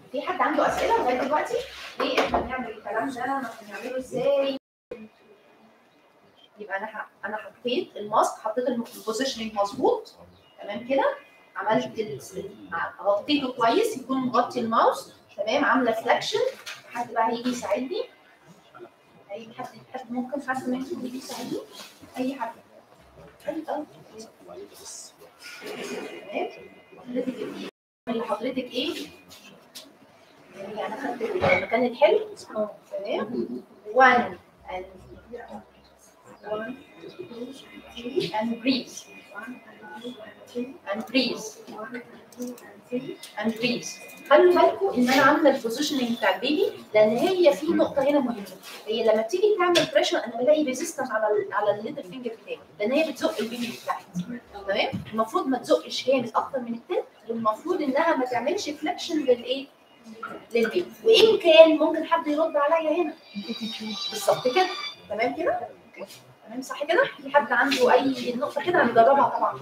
في حد عنده اسئله لغايه دلوقتي؟ ليه احنا بنعمل الكلام ده؟ بنعمله ازاي؟ يبقى انا ح- انا حطيت الماسك حطيت البوزيشننج مظبوط تمام كده عملت ال- ع- غطيته كويس يكون مغطي الماوس تمام عامله فلاكشن حد بقى هيجي يساعدني اي حد حد ممكن حد منكم يجي يساعدني اي حد أي- أه. تمام حضرتك إيه؟ اللي حضرتك ايه يعني انا خدت المكان الحلو تمام 1 and 1 and breathe and breathe and breathe خلوا بالكم ان انا عامله البوزيشننج بتاع البيبي لان هي في نقطه هنا مهمه هي لما بتيجي تعمل بريشر انا بلاقي ريزيستنس على ال على الليتل فينجر بتاعي لان هي بتزق البيبي لتحت تمام المفروض ما تزقش هي اكتر من التلت والمفروض انها ما تعملش فليكشن للايه للبيبي وان كان ممكن حد يرد عليا هنا بالظبط كده تمام كده تمام صح كده في حد عنده اي نقطه كده هنجربها طبعا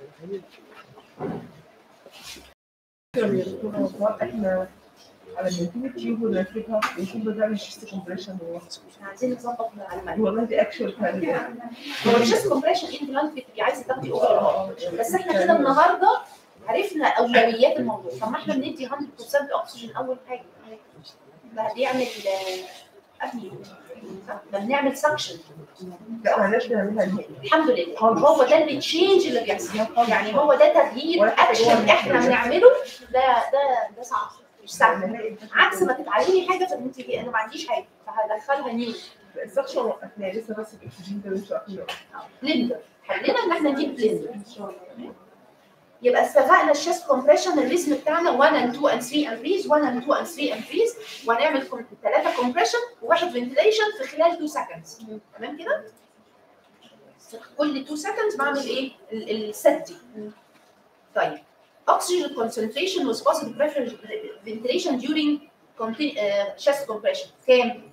احنا على بنتين التيوب ونركبها ونشوف بنعمل شيست كومبريشن احنا عايزين نظبط المعلومات والله دي اكشوال فعلا هو الشيست كومبريشن امبلانت بتبقي عايزه تاخدي اوفر بس احنا كده النهارده عرفنا اولويات الموضوع طب ما احنا بندي 100% اكسجين اول حاجه ده بيعمل آه، أبني صح؟ ده بنعمل سكشن لا معلش نعملها نهائي الحمد لله هو ده التشينج اللي بيحصل يعني هو ده تغيير اكشن احنا بنعمله ده ده ده صعب مش سهل عكس ما تتعلمي حاجه فانت انا ما عنديش حاجه فهدخلها نيو السكشن وقفناه لسه بس الاكسجين ده مش واقفين بلندر حلينا ان احنا نجيب بلندر يبقى اتفقنا الشيست كومبريشن الريزم بتاعنا 1 and 2 and 3 and breeze 1 and 2 and 3 and breeze وهنعمل ثلاثه كومبريشن وواحد فنتليشن في خلال 2 سكندز تمام كده؟ كل 2 سكندز بعمل ايه؟ ال- الست دي طيب oxygen concentration with positive pressure ventilation during conti- uh, chest compression كام؟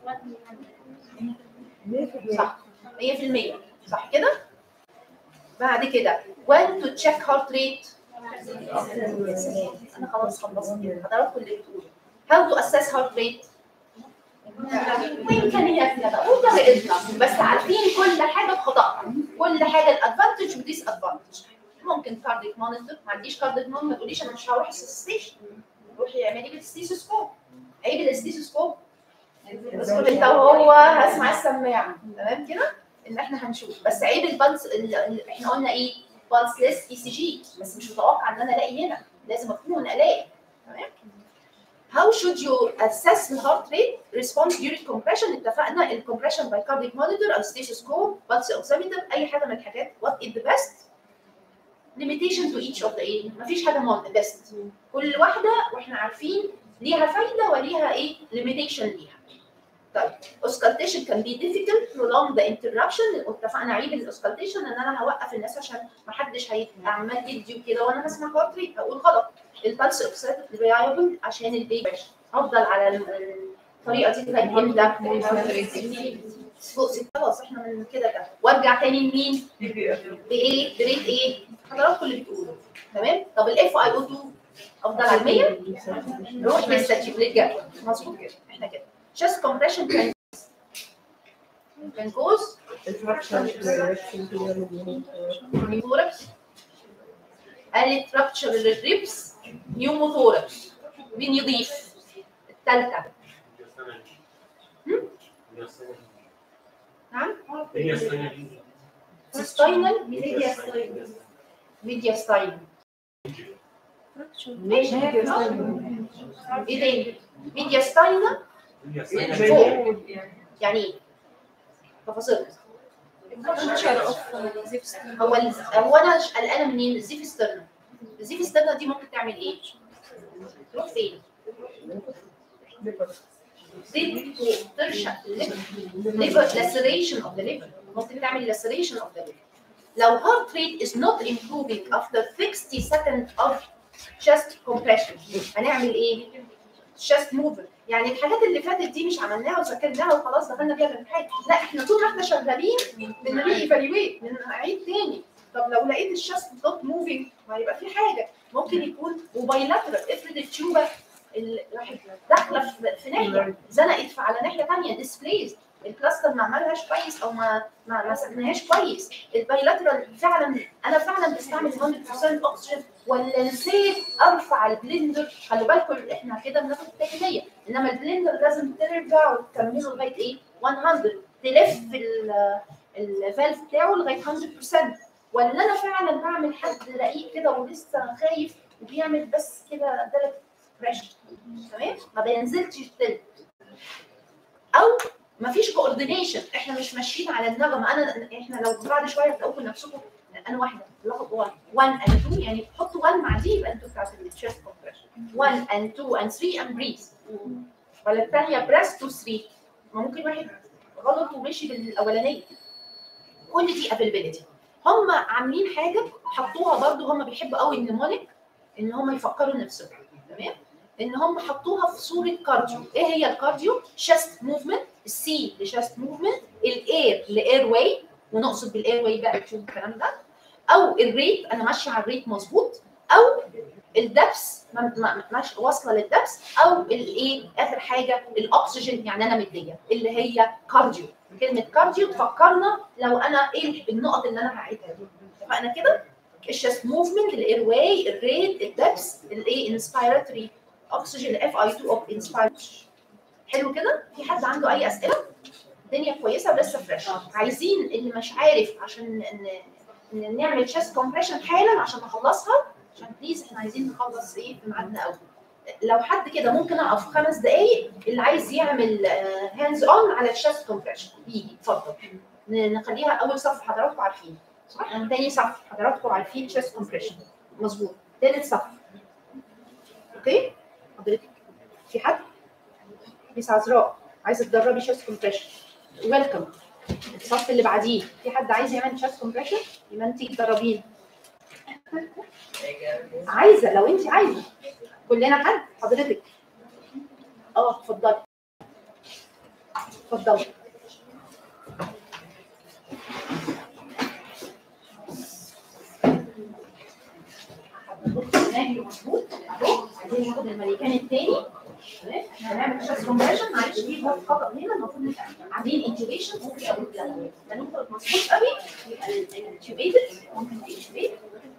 صح 100% صح كده؟ بعد كده when to check heart rate يا سلام انا خلاص خلصت كده حضراتكم اللي بتقولوا how to assess heart rate وامكانياتنا بقى وطريقتنا بس عارفين كل حاجه بخطأها كل حاجه الادفانتج وديس ادفانتج ممكن كارديك مونيتور ما عنديش كارديك مونيتور ما تقوليش انا مش هروح الستيشن روحي اعملي بالستيثوسكوب عيب الستيثوسكوب بس انت وهو هسمع السماعه تمام كده ان احنا هنشوف بس عيب البلس ال- ال- احنا قلنا ايه بلس ليس اي سي جي بس مش متوقع ان انا الاقي هنا لازم اكون الاقي تمام How should you assess the heart rate response during compression؟ اتفقنا ال compression by cardiac monitor او stethoscope pulse oximeter اي حاجه من الحاجات what is the best limitation to each of the ايه مفيش حاجه mon- best كل واحده واحنا عارفين ليها فايده وليها ايه limitation ليها طيب auscultation can be difficult prolong the interruption اتفقنا عيب الاوسكالتيشن ان انا هوقف الناس عشان ما حدش هيبقى عمال يدي كده وانا بسمع هارت ريت اقول غلط البلس اوكسيد ريلايبل عشان البيبي افضل على ال- الطريقه دي لغايه امتى؟ فوق ست خلاص احنا من كده ده وارجع تاني لمين؟ بايه؟ بريت ايه؟ حضراتكم اللي بتقولوا تمام؟ طب الاف اي او 2 افضل على 100 روح للستاتيك جدول مظبوط كده احنا كده chest compression can can cause pneumothorax قالت rupture للريبس pneumothorax مين يضيف؟ الثالثة نعم spinal media spinal ماشي ايه تاني؟ media spinal فوق يعني ايه؟ تفاصيل هو ال- هو انا ش- قلقانه منين؟ الزيف ستيرنا الزيف ستيرنا دي ممكن تعمل ايه؟ تروح فين؟ زيت ترشق ليفر لاسريشن اوف ذا ليفر ممكن تعمل لاسريشن اوف ذا ليفر لو heart rate is not improving after 60 seconds of chest compression هنعمل ايه؟ chest mover يعني الحاجات اللي فاتت دي مش عملناها وذاكرناها وخلاص دخلنا بيها الامتحان لا احنا طول ما احنا شغالين بنري ايفالويت بنعيد تاني طب لو لقيت الشست نوت موفينج ما يبقى في حاجه ممكن يكون موبايلاترال افرض التيوبه ال- راحت داخله في- في ناحيه زنقت في- على ناحيه ثانيه ديسبليز الكلاستر ما عملهاش كويس او ما ما ما سكنهاش كويس البايلاترال فعلا انا فعلا بستعمل 100% اكسجين ولا نسيت ارفع البلندر خلي بالكم احنا كده بناخد تكنيه انما البلندر لازم ترجع وتكمله لغايه ايه 100 تلف ال- الفالف بتاعه لغايه 100% ولا انا فعلا بعمل حد رقيق كده ولسه خايف وبيعمل بس كده درجه بريشر تمام ما بينزلش التلت او ما فيش كوردينيشن احنا مش ماشيين على النغمه انا احنا لو بعد شويه هتلاقوا نفسكم انا واحده باخد 1 1 and 2 يعني حطوا 1 مع دي يبقى انتوا بتاعت التشيست كومبريشن 1 and 2 and 3 and breathe ولا الثانيه بريس تو 3 ما ممكن واحد غلط ومشي بالاولانيه كل دي افيلابيلتي هم عاملين حاجه حطوها برضو هم بيحبوا قوي النمونيك ان هم يفكروا نفسهم تمام ان هم حطوها في صوره كارديو ايه هي الكارديو شيست موفمنت السي لشيست موفمنت الاير لاير واي ونقصد بالاير واي بقى تشوف الكلام ده او الريت انا ماشيه على الريت مظبوط او الدبس ما- ما- ماشيه واصله للدبس او الايه اخر حاجه الاكسجين يعني انا مديه اللي هي كارديو كلمه كارديو تفكرنا لو انا ايه النقط اللي انا هعيدها دي اتفقنا كده الشيست موفمنت الاير واي الريت الدبس الايه انسبيراتوري اكسجين اف اي 2 اوف انسبيراتوري حلو كده في حد عنده اي اسئله الدنيا كويسه ولسه فريش عايزين اللي مش عارف عشان ن- ن- نعمل شيست كومبريشن حالا عشان نخلصها عشان بليز احنا عايزين نخلص ايه في ميعادنا قوي لو حد كده ممكن اقف خمس دقايق اللي عايز يعمل هاندز اون على الشيست كومبريشن يجي اتفضل ن- نخليها اول صف حضراتكم عارفين صح تاني صف حضراتكم عارفين شيست كومبريشن مظبوط تالت صف اوكي حضرتك في حد ميس عذراء عايزه تدربي شيست كومبريشن ويلكم الصف اللي بعديه في حد عايز يعمل شيست كومبريشن يبقى انت تدربين عايزه لو انت عايزه كلنا حد حضرتك اه اتفضلي اتفضلي مظبوط اهو عايزين ناخد الملكان الثاني تمام احنا هنعمل شيست كومبريشن معلش في خطا هنا المفروض نبقى عاملين انتوبيشن ممكن اقول لا لما نخرج مظبوط قوي يبقى الانتوبيتد ممكن تنتوبيت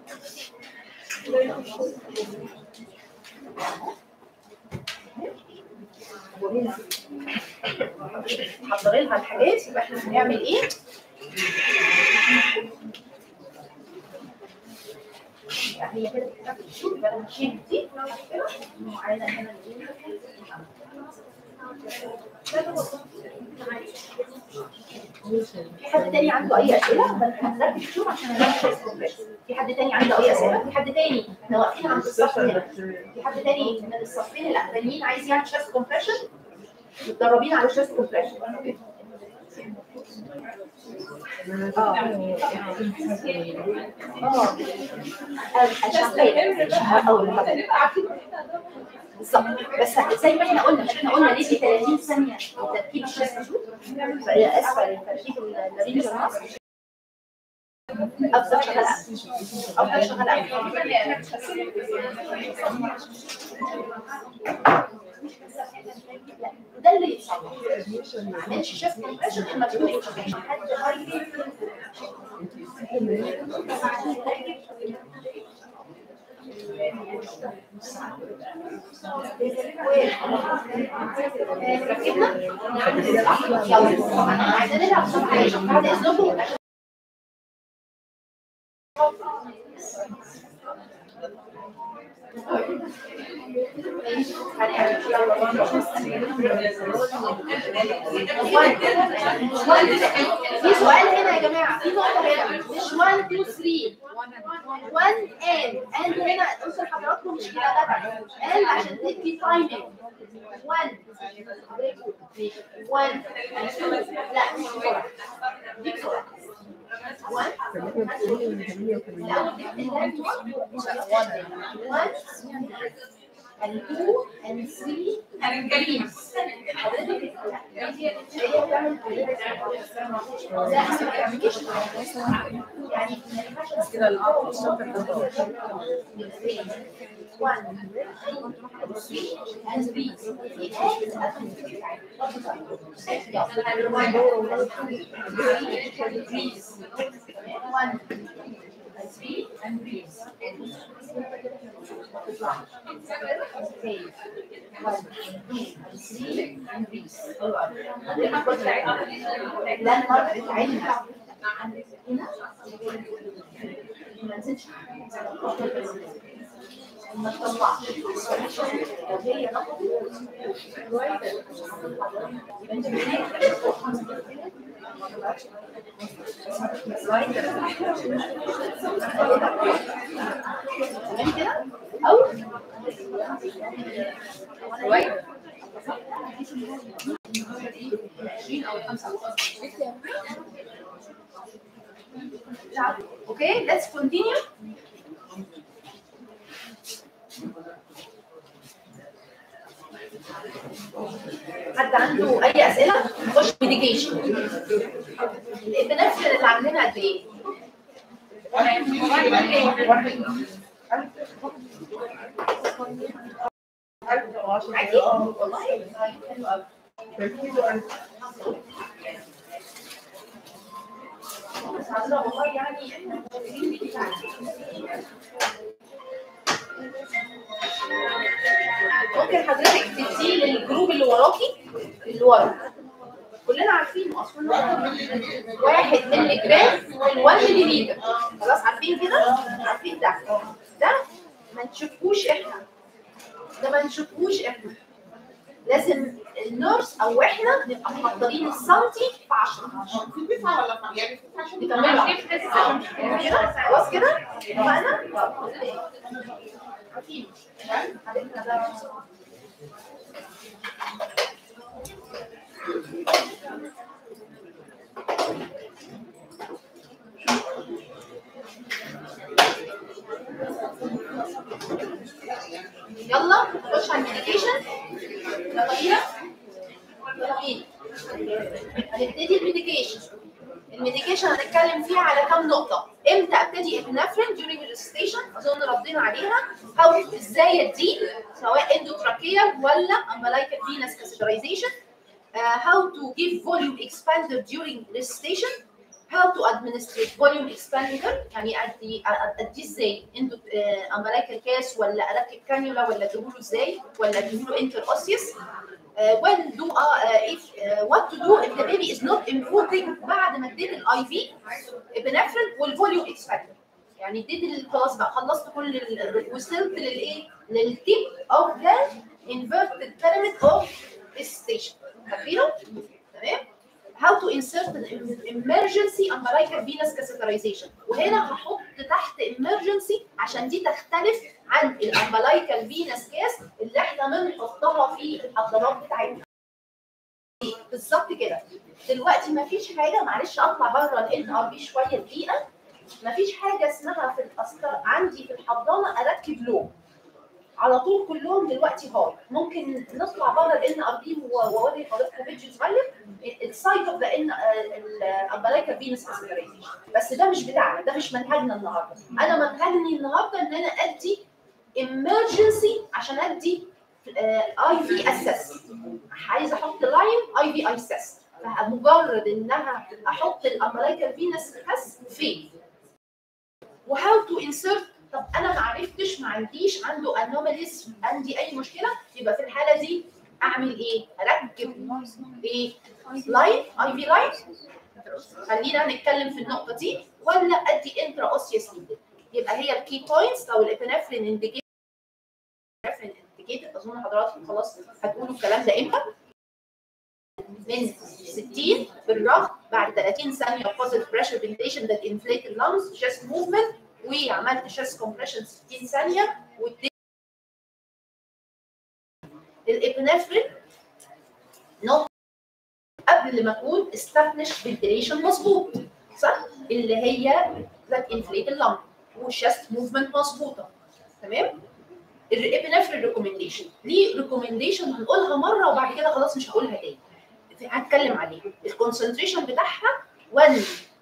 وهنا حضري لها الحاجات يبقى احنا هنعمل ايه؟ يعني هي كده بتاخد الشوك يبقى انا هشيل دي كده وعايزه هنا نجيب في حد تاني عنده اي اسئله؟ هنركز شوف عشان هنعمل شيست كومبريشن. في حد تاني عنده اي اسئله؟ في حد تاني احنا واقفين عند الصف هنا في حد تاني من الصفين الاخرانيين عايز يعمل شيست كومبريشن؟ متدربين على شيست كومبريشن اه اه شغال اول حاجه بالظبط بس زي ما احنا قلنا مش احنا قلنا ندي 30 ثانيه لتركيب الشيست اسفه لتركيب الرينج ماسك افضل شغال افضل شغال ده اللي يتصلح ما عملش شيفت كومبريشن اما تكون انتوبيشن حد ركبنا يلا عايزين نلعب بسرعه بعد اذنكم في سؤال هنا يا جماعه في نقطه هنا مش 1 2 3 1 and and هنا قلت لحضراتكم مش كده غدا and عشان تدي تايمنج 1 1 لا مش بسرعه دي بسرعه 1 الاول 1 and 2 and 3 increase حضرتك هي هي بتعمل لا application. يعني ما ينفعش كده الشابتر one, two, three, and three. It has one, three, and three. Okay. One, two, three, and three. لا المرة بتاعتنا هنا ما نزلش ما تطلعش لو هي تمام كده او شويه 20 او 25 Okay, let's continue. حد عنده اي اسئله نخش ميديكيشن الابنفرين اللي عاملينها قد ايه عادي والله حلو قوي بس عندنا والله يعني احنا ممكن حضرتك تديه للجروب اللي وراكي اللي ورا كلنا عارفين اصلا واحد مللي جرام من 1 مللي لتر خلاص عارفين كده عارفين ده ده ما نشوفوش احنا ده ما نشوفوش احنا لازم النورس او احنا نبقى محضرين السنتي في 10 نكملها كده خلاص كده اتفقنا عارفين عرفنا ده يلا نخش على الميديكيشن يلا بينا يلا بينا هنبتدي الميديكيشن الميديكيشن هنتكلم فيها على كام نقطة امتى ابتدي ابنفرين during الريستيشن اظن ردينا عليها او ازاي اديه سواء اندوتراكيا ولا امبلايكال فينس كاسيترايزيشن how to give volume expander during resuscitation how to administrate volume expander يعني ادي اديه ازاي اندو امبلايكال كاس ولا اركب كانيولا ولا اديهوله ازاي ولا اديهوله انتر اوسيوس when do uh, if uh, what to do if the baby is not improving بعد ما اديت الاي في ابنفرين والفوليوم اكسباندر يعني اديت ال- خلاص بقى خلصت كل ال- وصلت للايه للتيب اوف ذا inverted pyramid of station فاكرينه تمام how to insert an emergency umbilical venous catheterization وهنا هحط تحت emergency عشان دي تختلف عن الامبلايكال فينس كاس اللي احنا بنحطها في الحضانات بتاعتنا بالظبط كده دلوقتي مفيش حاجه معلش اطلع بره الان ار بي شويه دقيقه مفيش حاجه اسمها في الأسطر عندي في الحضانه اركب لون على طول كلهم دلوقتي هاي ممكن نطلع بره الان ار بي واوري حضرتك فيديو صغير السايت اوف ذا ان الامبلايكا فينس اسبيريشن بس ده مش بتاعنا ده مش منهجنا النهارده انا منهجني النهارده ان انا ادي emergency عشان ادي اي في اسس عايزه احط لاين اي في اسس فمجرد انها احط الامبلايكال فينس بس فين وهاو تو انسرت طب انا ما عرفتش ما عنديش عنده انوماليز عندي اي مشكله يبقى في الحاله دي اعمل ايه؟ اركب ايه؟ لاين اي في لاين خلينا نتكلم في النقطه دي ولا ادي انترا اوسيوس ليدر يبقى هي الكي بوينتس او الابنفرين انديكيتور الابنفرين انديكيتور اظن حضراتكم خلاص هتقولوا الكلام ده امتى؟ من 60 بالرغم بعد 30 ثانيه positive pressure ventilation that inflate the lungs chest movement وعملت chest compression 60 ثانيه واديت الابنفرين نقطه قبل ما اكون establish ventilation مظبوط صح؟ اللي هي that inflate the lung والchest movement مظبوطه تمام؟ الابنفرين ريكومنديشن ليه ريكومنديشن هنقولها مره وبعد كده خلاص مش هقولها تاني هتكلم عليه الكونسنتريشن بتاعها 1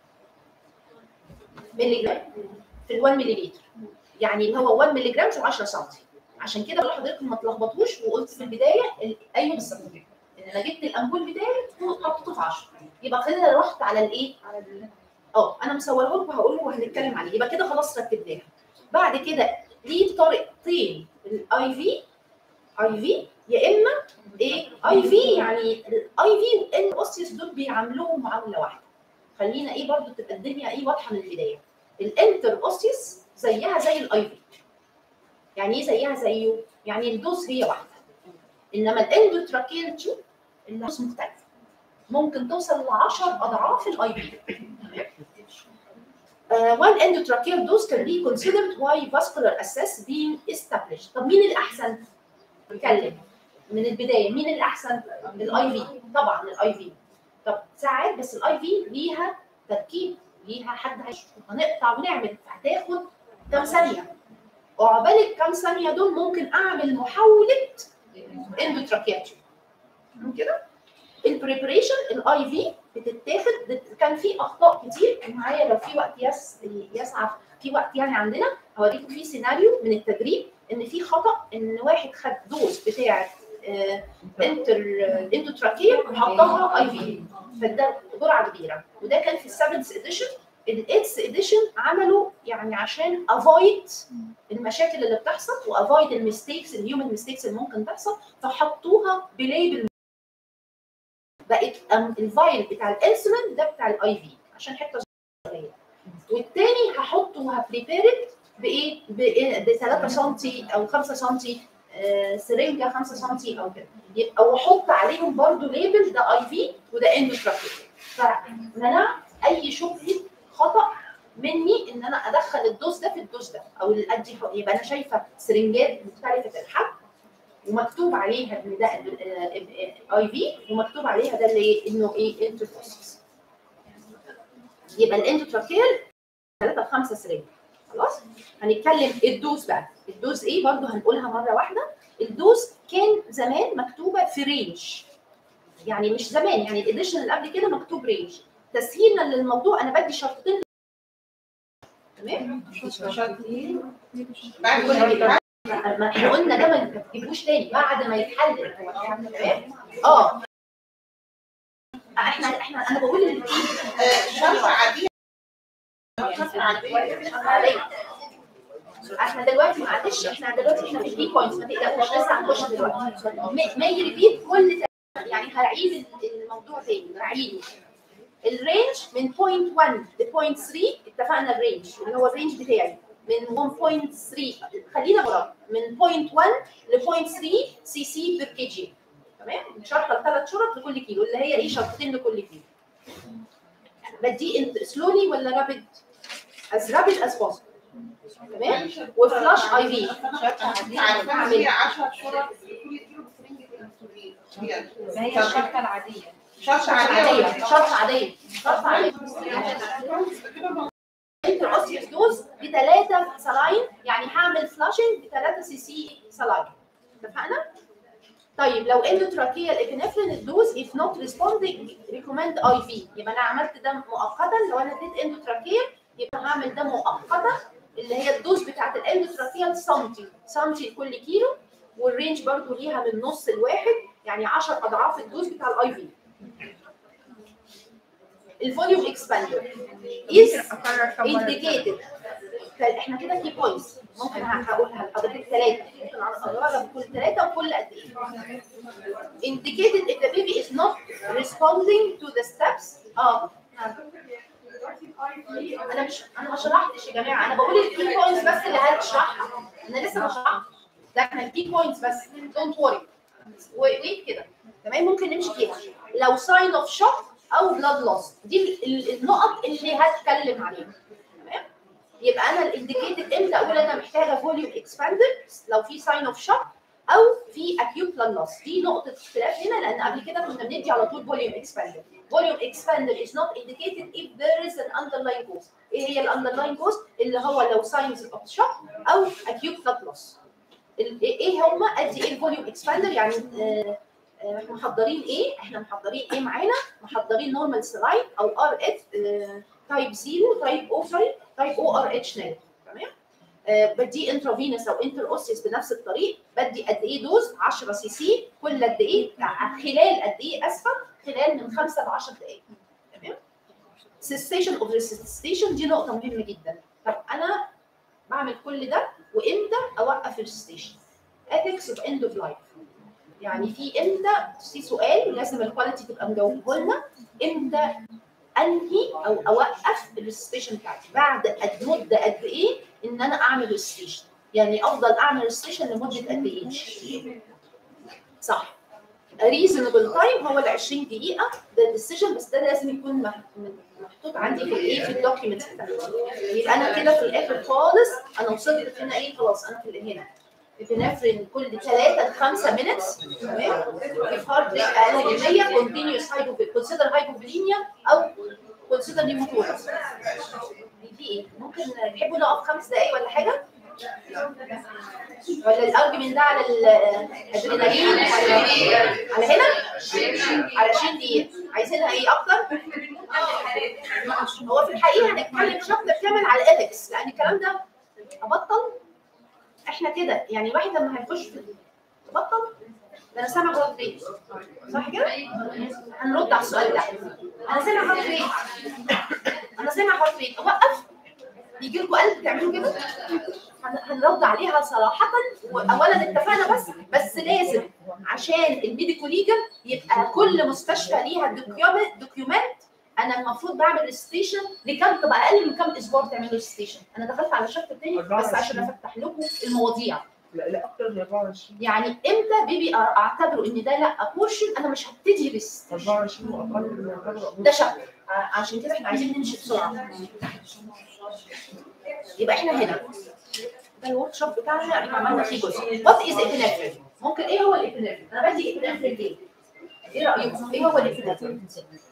ملي جرام في ال 1 ملي لتر يعني اللي هو 1 ملي جرام في 10 سم عشان كده بقول لحضرتك ما تلخبطوش وقلت في البدايه ال- ايوه بالظبط ان انا جبت الامبول بتاعي وحطيته في 10 يبقى كده رحت على الايه؟ على ال- اه انا مصوره لكم وهقول له وهنتكلم عليه يبقى كده خلاص رتبناها بعد كده ليه طريقتين الاي في اي في يا اما ايه اي في يعني الاي في والان اوسيوس دول بيعاملوهم معامله واحده خلينا ايه برضو تبقى الدنيا ايه واضحه من البدايه الانتر اوسيوس زيها زي الاي في يعني ايه زيها زيه يعني الدوز هي واحده انما الاندوتراكيال تيوب الدوز مختلفه ممكن توصل ل 10 اضعاف الاي في Uh, one endotracheal dose can be considered while vascular access being established. طب مين الأحسن؟ نتكلم من البداية مين الأحسن؟ الاي في طبعا الاي في طب ساعات بس الاي في ليها تركيب ليها حد هيشوف هنقطع ونعمل فهتاخد كام ثانية وعقبال الكام ثانية دول ممكن أعمل محاولة اندوتراكيال تيوب كده البريبريشن الاي في بتتاخد كان في اخطاء كتير معايا لو في وقت يس يسعى في وقت يعني عندنا هوريكم في سيناريو من التدريب ان في خطا ان واحد خد دوز بتاعه آه، انتر اندوتراكيه وحطها اي في فده جرعه كبيره وده كان في السفنث اديشن الايتس اديشن عملوا يعني عشان افويد المشاكل اللي بتحصل وافويد الميستيكس الهيومن ميستيكس اللي ممكن تحصل فحطوها بليبل بقت أم- الفايل بتاع الانسولين ده بتاع الاي في عشان حته صغيره والتاني هحطه وهبريبيرت بايه؟ ب 3 سم او 5 سم آه، سرنجه 5 سم او كده يبقى واحط عليهم برضو ليبل ده اي في وده اندوتراكيك فمنعت اي شبهه خطا مني ان انا ادخل الدوز ده في الدوز ده او اللي ادي يبقى انا شايفه سرنجات مختلفه الحجم ومكتوب عليها ان ده اي في ومكتوب عليها ده اللي ايه انه ايه انترفوسس يبقى الاندوتراكيال 3 ل 5 سرنج خلاص هنتكلم الدوز بقى الدوز ايه برضو هنقولها مره واحده الدوز كان زمان مكتوبه في رينج يعني مش زمان يعني الاديشن اللي قبل كده مكتوب رينج تسهيلا للموضوع انا بدي شرطين تمام بعد ما ما احنا قلنا ده ما تجيبوش تاني بعد ما يتحلل هو تمام اه احنا احنا انا بقول اللي شرط عادية شرط عادية عليا احنا دلوقتي معلش احنا دلوقتي احنا في البي بوينتس ما تقلقوش لسه هنخش دلوقتي ما يريبيت كل تاني. يعني هعيد الموضوع تاني هعيده الرينج من 0.1 ل 0.3 اتفقنا الرينج اللي هو الرينج بتاعي من 1.3 خلينا برا من 0.1 ل 0.3 سي سي بير كي جي تمام شرطه ثلاث شرط لكل كيلو اللي هي ايه شرطتين لكل كيلو بدي انت سلولي ولا رابيد از رابيد از بوسيبل تمام وفلاش اي في عارفة هي 10 شرط كل كيلو بسرنجة الأنسولين ما هي الشرطة العادية شرط عاديه عادية شرط عاديه شرط عاديه انت اوسيوس دوز بثلاثه سلاين يعني هعمل فلاشنج بثلاثه سي سي سلاين اتفقنا؟ طيب لو اندوتراكيال ابنفرين الدوز if not responding recommend اي في يبقى انا عملت ده مؤقتا لو انا اديت اندوتراكيال يبقى هعمل ده مؤقتا اللي هي الدوز بتاعت الاندوتراكيال سنتي سنتي لكل كيلو والرينج برضو ليها من نص الواحد يعني 10 اضعاف الدوز بتاع الاي في الفوليوم اكسباندر is indicated احنا كده في بوينتس ممكن هقولها لحضرتك ثلاثه ممكن اقولها بكل ثلاثه وكل قد ايه indicated if the baby is not responding to the steps اه انا مش انا ما شرحتش يا جماعه انا بقول الكي بوينتس بس اللي هشرحها انا لسه ما شرحتش ده احنا الكي بوينتس بس دونت وري ويت كده تمام ممكن نمشي كده لو ساين اوف شوك او بلاد لوس دي ال- ال- النقط اللي هتكلم عليها تمام يبقى انا الانديكيتد امتى اقول انا محتاجه فوليوم اكسباندر لو في ساين اوف شوك او في اكيوت بلاد لوس دي نقطه اختلاف هنا لان قبل كده كنا بندي على طول فوليوم اكسباندر فوليوم اكسباندر is not indicated if there is an underlying cause ايه هي الاندرلاين كوز اللي هو لو ساينز اوف شوك او acute blood loss ال- ايه هم ادي ايه الفوليوم اكسباندر يعني آه، آه، محضرين ايه احنا محضرين ايه معانا محضرين نورمال سلايد او ار اتش تايب 0 تايب او سوري تايب او ار اتش نيجاتيف تمام آه، بدي انترافينوس او انتر اوسيس بنفس الطريق بدي قد ايه دوز 10 سي سي كل قد ايه خلال قد ايه اسفه خلال من 5 ل 10 دقائق تمام سيستيشن اوف ريسيستيشن دي نقطه مهمه جدا طب انا بعمل كل ده وامتى اوقف الريسيستيشن ethics of end of life يعني في امتى في سؤال لازم الكواليتي تبقى مجاوبه لنا امتى انهي او اوقف الريسيستيشن بتاعتي بعد قد مده قد ايه ان انا اعمل ريسيستيشن يعني افضل اعمل ريسيستيشن لمده قد ايه صح ريزونبل تايم هو ال 20 دقيقه ده الديسيجن بس ده لازم يكون مح- محطوط عندي في الايه في الدوكيومنت بتاعتي يبقى انا كده في الاخر خالص انا وصلت هنا ايه خلاص انا في هنا بنفرن كل 3 ل 5 مينتس تمام في هارد ريت اقل من 100 كونتينيوس هايبو كونسيدر هايبوفلينيا او كونسيدر نيموتورس في ايه ممكن تحبوا نقف خمس دقايق ولا حاجه ولا الارجمنت ده على الادرينالين ولا على هنا على 20 دقيقه عايزينها ايه اكتر هو في الحقيقه هنتكلم شابتر كامل على الاثكس لان الكلام ده ابطل احنا كده يعني الواحد لما هيخش في ابطل ده انا سامع هارت ريت صح كده؟ هنرد على السؤال ده انا سامع هارت ريت انا سامع هارت ريت اوقف يجي لكم قلب تعملوا كده هن- هنرد عليها صراحة وأولا اتفقنا بس بس لازم عشان الميديكو ليجل يبقى كل مستشفى ليها دوكيومنت دوكيومنت انا المفروض بعمل ريستيشن لكام تبقى اقل من كام اسبوع تعمل ريستيشن انا دخلت على شابتر تاني بس عشان افتح لكم المواضيع لا لا اكتر من 24 يعني امتى بيبي اعتبره ان ده لا بورشن انا مش هبتدي ريست 24 واقل من يعتبر ده شابتر ع- عشان كده احنا عايزين نمشي بسرعه يبقى احنا هنا ده الورك شوب بتاعنا احنا عملنا فيه جزء وات از ابنفرين ممكن ايه هو الابنفرين انا بدي ابنفرين ليه ايه رايكم ايه هو الابنفرين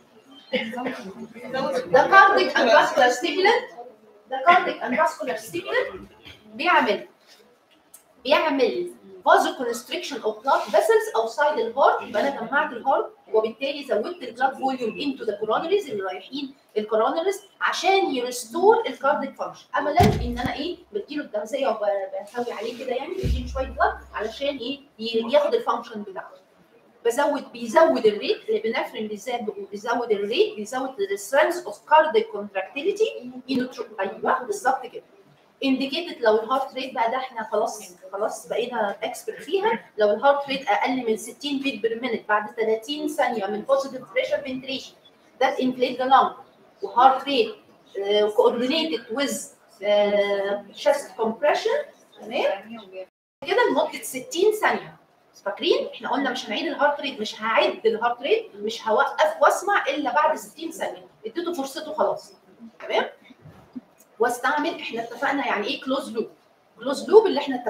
ده كارديك اند فاسكولار ستيمولانت ده كارديك اند فاسكولار ستيمولانت بيعمل بيعمل فازو كونستريكشن اوف بلاد فيسلز اوتسايد الهارت يبقى انا جمعت الهارت وبالتالي زودت البلاد فوليوم انتو ذا كورونريز اللي رايحين الكورونريز عشان يرستور الكارديك فانكشن املا ان انا ايه بديله التغذيه وبهوي عليه كده يعني بديله شويه بلاد علشان ايه ي- ياخد الفانكشن بتاعته بزود بيزود الريت الابنفرين بالذات بيزود الريت بيزود السترينث اوف كارديك كونتراكتيليتي ايوه بالظبط كده انديكيتد لو الهارت ريت بقى ده احنا خلاص خلاص بقينا اكسبرت فيها لو الهارت ريت اقل من 60 بيت بير مينت بعد 30 ثانيه من بوزيتيف بريشر فنتريشن ذات انفليت ذا لانج وهارت ريت كوردينيتد ويز شيست كومبريشن تمام كده لمده 60 ثانيه فاكرين احنا قلنا مش هنعيد الهارت ريت مش هعد الهارت ريت مش هوقف واسمع الا بعد 60 ثانيه اديته فرصته خلاص تمام واستعمل احنا اتفقنا يعني ايه كلوز لوب كلوز لوب اللي احنا اتفقنا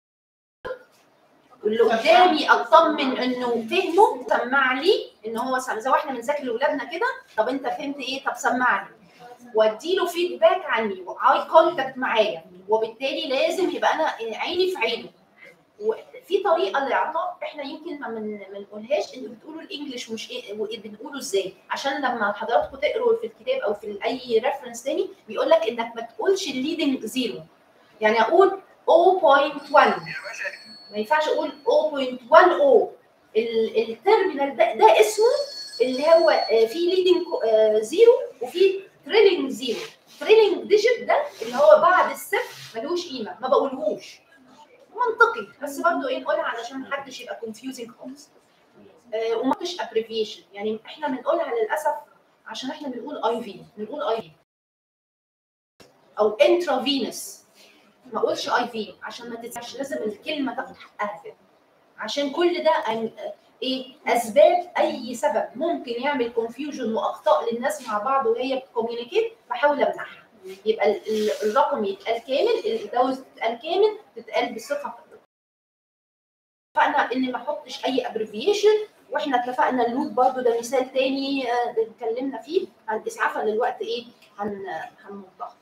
واللي قدامي اطمن انه فهمه سمع لي ان هو سمع زي واحنا بنذاكر لاولادنا كده طب انت فهمت ايه طب سمعني واديله فيدباك عني واي كونتاكت معايا وبالتالي لازم يبقى انا عيني في عينه وفي طريقه لاعطاء احنا يمكن ما من ما نقولهاش انتوا بتقولوا الانجليش مش ايه بنقوله ازاي عشان لما حضراتكم تقروا في الكتاب او في اي ريفرنس تاني بيقول لك انك ما تقولش الليدنج زيرو يعني اقول 0.1 ما ينفعش اقول 0.10 ال- التيرمينال ده ده اسمه اللي هو آه، في ليدنج زيرو وفي تريلينج زيرو تريلينج ديجيت ده اللي هو بعد الصفر ملوش قيمه ما بقولهوش منطقي بس برضه ايه نقولها علشان محدش يبقى كونفيوزنج خالص آه وما فيش ابريفيشن يعني احنا بنقولها للاسف عشان احنا بنقول اي في بنقول اي في او انترافينس ما اقولش اي في عشان ما تتسعش لازم الكلمه تاخد حقها كده عشان كل ده أن- ايه اسباب اي سبب ممكن يعمل كونفيوجن واخطاء للناس مع بعض وهي بتكوميونيكيت بحاول امنعها يبقى ال- ال- الرقم يتقال كامل الدوز تتقال كامل تتقال بصفه اتفقنا ان ما احطش اي ابريفيشن واحنا اتفقنا اللوب برضو ده مثال تاني آه، اتكلمنا فيه عن اسعافا للوقت ايه هن هنوضحه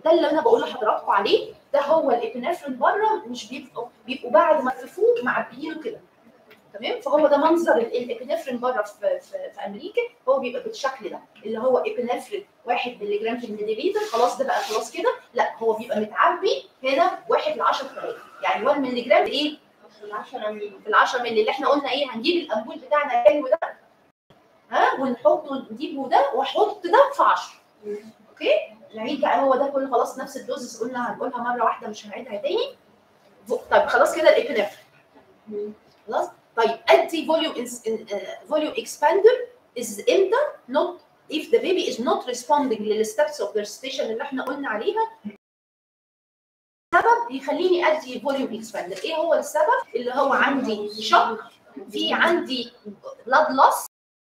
ده اللي انا بقول لحضراتكم عليه ده هو الابنفرين بره مش بيبقوا بيبقوا بعد ما تفوق معبيينه كده تمام فهو ده منظر ال- الابنفرين بره في, في, في امريكا هو بيبقى بالشكل ده اللي هو ابنفرين 1 مللي جرام في المليليتر خلاص ده بقى خلاص كده لا هو بيبقى متعبي هنا 1 ل 10000 يعني 1 مللي جرام ايه 10 مللي في ال 10 مللي اللي احنا قلنا ايه هنجيب الامبول بتاعنا الحلو ده ها ونحطه نجيبه ده واحط ده في 10 اوكي نعيد بقى هو ده كله خلاص نفس الدوزز قلنا هنقولها مره واحده مش هنعيدها تاني طيب خلاص كده الابنفرين خلاص طيب ادي فوليوم فوليوم اكسباندر از امتى not if the baby is not responding للستبس اوف the station اللي احنا قلنا عليها سبب يخليني ادي فوليوم اكسباندر ايه هو السبب اللي هو عندي شوك في عندي بلاد لوس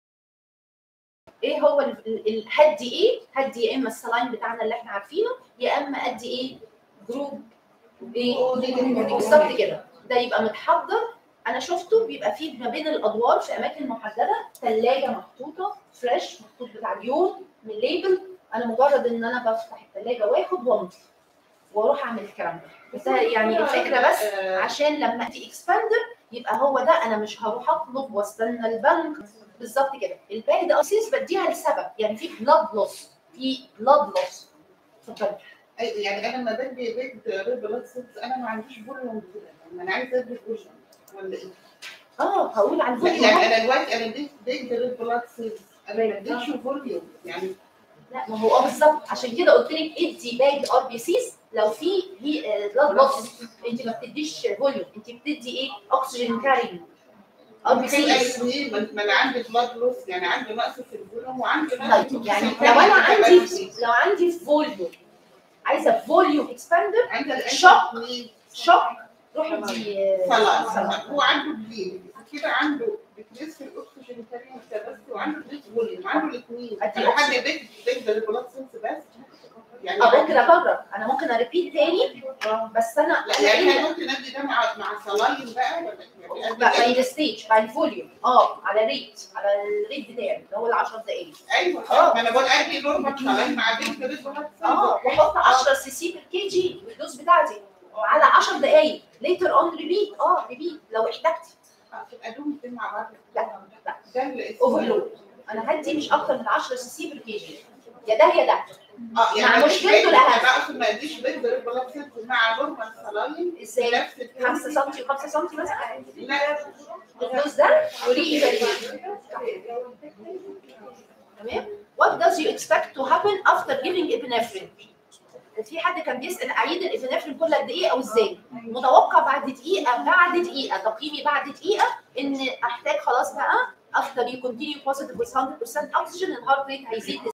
ايه هو ال- ال- ال- هدي ايه هدي يا اما السلاين بتاعنا اللي احنا عارفينه يا اما ادي ايه جروب ايه بالظبط كده ده يبقى متحضر انا شفته بيبقى فيه ما بين الادوار في اماكن محدده ثلاجه محطوطه فريش محطوط بتاع اليوم من ليبل انا مجرد ان انا بفتح الثلاجه واخد وامضي واروح اعمل الكلام ده بس يعني الفكره بس عشان لما ادي اكسباندر يبقى هو ده انا مش هروح اطلب واستنى البنك بالظبط كده الباقي ده اسيس بديها لسبب يعني في بلاد لوس في بلاد لوس اتفضلي أي- يعني انا لما بدي بيت ريد بلاد سيلز انا ما عنديش فوليوم كده انا عايزه ادي فوليوم ولا ايه؟ اه هقول عن لا، فوليوم يعني انا دلوقتي انا اديت بيت ريد بلاد سيلز انا ما اديتش فوليوم يعني لا ما هو اه بالظبط عشان كده قلت لك ادي باج ار بي سيز لو في بلاد لوس انت ما بتديش فوليوم انت بتدي ايه اكسجين كارينج ار بي كده سيز الاثنين ما ما انا عندي بلاد لوس يعني عندي نقص في الفوليوم وعندي نقص طيب في يعني لو الفوليوم. انا عندي لو عندي فوليوم عايزه فوليوم اكسباندر عندي شوك. الانتي شوك روحي ادي خلاص خلاص. هو عنده بليد كده عنده بتنس في الاكسجين تاني بس وعنده بليد فوليوم عنده الاثنين أدي انا حد بيت بيت البلاد سيلز بس يعني اه ممكن اكرر انا ممكن اريبيت تاني بس انا لا يعني احنا ممكن ندي ده مع مع صلاين بقى ولا يعني باي الستيج باي الفوليوم اه على ريت على الريت بتاعي اللي هو ال 10 دقائق ايوه آه. ما انا بقول ادي نورمال صلاين مع بيت البلاد سيلز اه واحط 10 سي سي بير كي جي الدوز بتاعتي على 10 دقائق ليتر اون ريبيت اه ريبيت لو احتجتي تبقى دوم الاثنين مع بعض لا لا ده اللي اوفرلود انا هدي مش اكتر من 10 سي سي بير كي جي يا ده يا ده اه مع يعني مشكلته الأهم. انا اقصد ما اديش بيت البلاد سيلز مع نورمال صلاين ازاي نفس 5 سم و5 سم مثلا لا الدوز ده وليه ايفالويشن تمام what does you expect to happen after giving epinephrine في حد كان بيسال اعيد الابنفرين كل قد ايه او ازاي متوقع بعد دقيقه بعد دقيقه تقييمي بعد دقيقه ان احتاج خلاص بقى after you continue positive with 100% oxygen الهارت ريت هيزيد